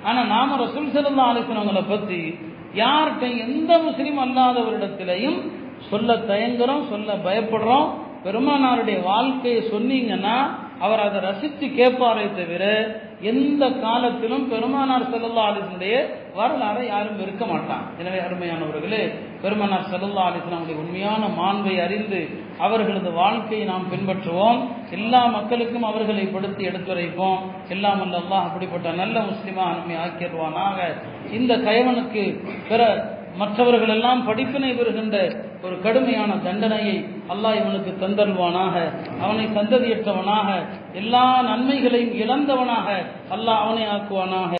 ஆனா நாம ரசூல் ஸல்லல்லாஹு அலைஹி வஸல்லம் அவங்கள பத்தி யார்கிட்ட எந்த முஸ்லீம் அல்லாதவரிடத்திலையும் சொல்ல தயங்குறோம் சொல்ல பயப்படுறோம் பெருமானாருடைய வாழ்க்கையை சொன்னீங்கன்னா அவர் அதை ரசித்து கேட்பாரே தவிர எந்த காலத்திலும் பெருமானார் ஸல்லல்லாஹு அலைஹி வஸல்லுடைய வரலாறை யாரும் வெறுக்க மாட்டான் எனவே அருமையானவர்களே பெருமானார் ஸல்லல்லாஹு அலைஹி வஸல்லம் உண்மையான மாண்பை அறிந்து அவர்களது வாழ்க்கையை நாம் பின்பற்றுவோம் எல்லா மக்களுக்கும் அவர்களை படுத்தி எடுத்துரைப்போம் எல்லாம் வல்ல அல்லாஹ் அப்படிப்பட்ட நல்ல முஸ்லிமா நம்மை ஆக்கிடுவானாக இந்த கயவனுக்கு பிற மற்றவர்கள் எல்லாம் படிப்பினை பெறுகின்ற ஒரு கடுமையான தண்டனையை அல்லாஹ் இவனுக்கு தந்தல்வானாக அவனை சந்ததியற்றவனாக எல்லா நன்மைகளையும் இழந்தவனாக அல்லாஹ் அவனை ஆக்குவானாக